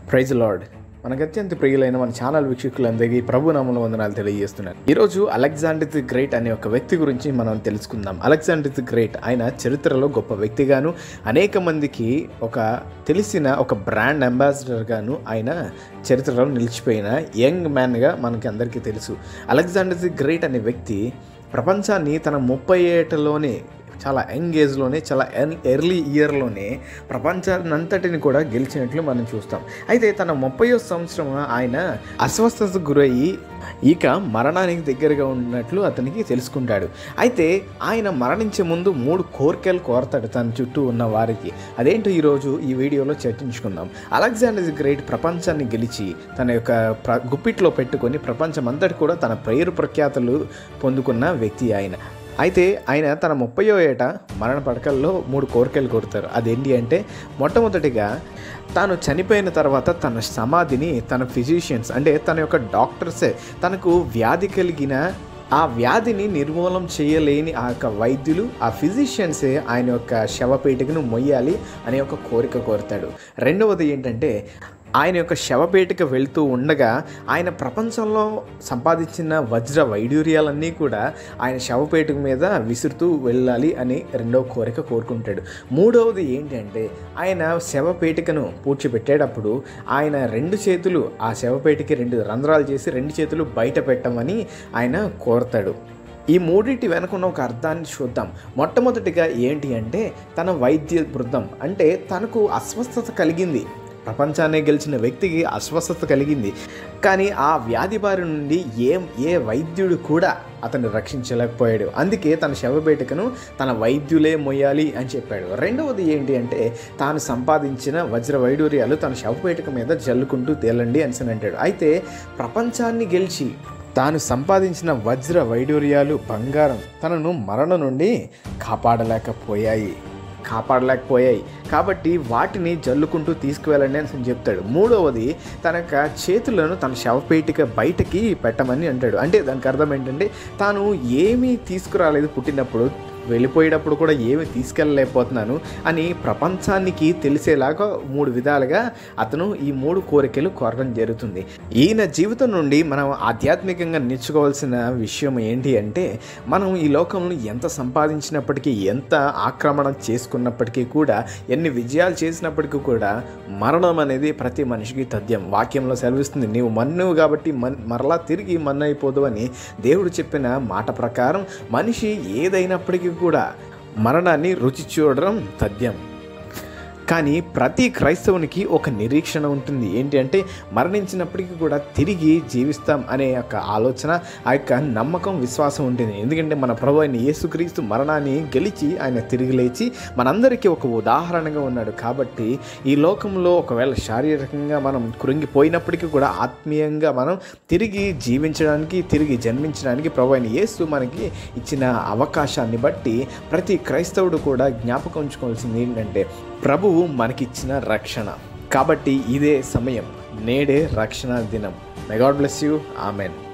praise lord మనకు అత్యంత ప్రియులైన మన ఛానల్ వీక్షకులందరికీ ప్రభు నామంలో వందనాలు తెలియజేస్తున్నాను ఈరోజు అలెగ్జాండర్ ది గ్రేట్ అనే ఒక వ్యక్తి గురించి మనం తెలుసుకుందాం అలెగ్జాండర్ ది గ్రేట్ ఆయన చరిత్రలో గొప్ప వ్యక్తిగాను అనేక మందికి ఒక తెలిసిన ఒక బ్రాండ్ అంబాసిడర్గాను ఆయన చరిత్రలో నిలిచిపోయిన యంగ్ మ్యాన్గా మనకి అందరికీ తెలుసు అలెగ్జాండర్ ది గ్రేట్ అనే వ్యక్తి ప్రపంచాన్ని తన ముప్పై ఏటలోనే చాలా యంగ్ ఏజ్లోనే చాలా ఎర్లీ ఇయర్లోనే ప్రపంచాన్నంతటిని కూడా గెలిచినట్లు మనం చూస్తాం అయితే తన ముప్పయో సంవత్సరం ఆయన అస్వస్థతకు గురయ్యి ఇక మరణానికి దగ్గరగా ఉన్నట్లు అతనికి తెలుసుకుంటాడు అయితే ఆయన మరణించే ముందు మూడు కోరికలు కోరతాడు తన చుట్టూ ఉన్న వారికి అదేంటో ఈరోజు ఈ వీడియోలో చర్చించుకుందాం అలెగ్జాండర్ ది గ్రేట్ ప్రపంచాన్ని గెలిచి తన యొక్క ప్ర గుప్పిట్లో పెట్టుకొని ప్రపంచం అంతటి కూడా తన పేరు ప్రఖ్యాతలు పొందుకున్న వ్యక్తి ఆయన అయితే ఆయన తన ముప్పయో ఏట మరణ పడకల్లో మూడు కోరికలు కోరుతారు అదేంటి అంటే మొట్టమొదటిగా తాను చనిపోయిన తర్వాత తన సమాధిని తన ఫిజిషియన్స్ అంటే తన యొక్క డాక్టర్సే తనకు వ్యాధి కలిగిన ఆ వ్యాధిని నిర్మూలం చేయలేని ఆ యొక్క వైద్యులు ఆ ఫిజిషియన్సే ఆయన యొక్క శవపేటికను మొయ్యాలి అనే ఒక కోరిక కోరుతాడు రెండవది ఏంటంటే ఆయన యొక్క శవపేటిక వెళ్తూ ఉండగా ఆయన ప్రపంచంలో సంపాదించిన వజ్ర వైడూర్యాలన్నీ కూడా ఆయన శవపేటిక మీద విసురుతూ వెళ్ళాలి అని రెండవ కోరిక కోరుకుంటాడు మూడవది ఏంటంటే ఆయన శవపేటికను పూడ్చిపెట్టేటప్పుడు ఆయన రెండు చేతులు ఆ శవపేటికి రెండు రంధ్రాలు చేసి రెండు చేతులు బయట పెట్టమని ఆయన కోరతాడు ఈ మూడింటి వెనుకున్న ఒక అర్థాన్ని చూద్దాం మొట్టమొదటిగా ఏంటి అంటే తన వైద్య బృందం అంటే తనకు అస్వస్థత కలిగింది ప్రపంచాన్ని గెలిచిన వ్యక్తికి అస్వస్థత కలిగింది కానీ ఆ వ్యాధి బారి నుండి ఏ ఏ వైద్యుడు కూడా అతన్ని రక్షించలేకపోయాడు అందుకే తన శవపేటికను తన వైద్యులే మొయ్యాలి అని చెప్పాడు రెండవది ఏంటి అంటే తాను సంపాదించిన వజ్ర వైడూర్యాలు తన శవపేటిక మీద జల్లుకుంటూ తేలండి అని అంటాడు అయితే ప్రపంచాన్ని గెలిచి తాను సంపాదించిన వజ్ర వైడూర్యాలు బంగారం తనను మరణ నుండి కాపాడలేకపోయాయి కాపాడలేకపోయాయి కాబట్టి వాటిని జల్లుకుంటూ తీసుకువెళ్ళండి అని చెప్తాడు మూడవది తన యొక్క చేతులను తన శవపేటిక బయటకి పెట్టమని అంటాడు అంటే దానికి అర్థం ఏంటంటే తాను ఏమీ తీసుకురాలేదు పుట్టినప్పుడు వెళ్ళిపోయేటప్పుడు కూడా ఏమి తీసుకెళ్ళలేకపోతున్నాను అని ప్రపంచానికి తెలిసేలాగా మూడు విధాలుగా అతను ఈ మూడు కోరికలు కోరడం జరుగుతుంది ఈయన జీవితం నుండి మనం ఆధ్యాత్మికంగా నేర్చుకోవాల్సిన విషయం ఏంటి అంటే మనం ఈ లోకంలో ఎంత సంపాదించినప్పటికీ ఎంత ఆక్రమణ చేసుకున్నప్పటికీ కూడా ఎన్ని విజయాలు చేసినప్పటికీ కూడా మరణం అనేది ప్రతి మనిషికి తథ్యం వాక్యంలో సెలవిస్తుంది నీవు మన్నువు కాబట్టి మన్ మరలా తిరిగి మన్ను అయిపోదు అని దేవుడు చెప్పిన మాట ప్రకారం మనిషి ఏదైనప్పటికీ కూడా మరణాన్ని రుచి చూడడం తథ్యం కానీ ప్రతి క్రైస్తవునికి ఒక నిరీక్షణ ఉంటుంది ఏంటి అంటే మరణించినప్పటికీ కూడా తిరిగి జీవిస్తాం అనే యొక్క ఆలోచన ఆ యొక్క నమ్మకం విశ్వాసం ఉంటుంది ఎందుకంటే మన ప్రభు అయిన యేసుక్రీస్తు మరణాన్ని గెలిచి ఆయన తిరిగి లేచి మనందరికీ ఒక ఉదాహరణగా ఉన్నాడు కాబట్టి ఈ లోకంలో ఒకవేళ శారీరకంగా మనం కృంగిపోయినప్పటికీ కూడా ఆత్మీయంగా మనం తిరిగి జీవించడానికి తిరిగి జన్మించడానికి ప్రభు అయిన యేసు మనకి ఇచ్చిన అవకాశాన్ని బట్టి ప్రతి క్రైస్తవుడు కూడా జ్ఞాపకం ఉంచుకోవాల్సింది ఏంటంటే ప్రభువు మనకిచ్చిన రక్షణ కాబట్టి ఇదే సమయం నేడే రక్షణ దినం may God bless you amen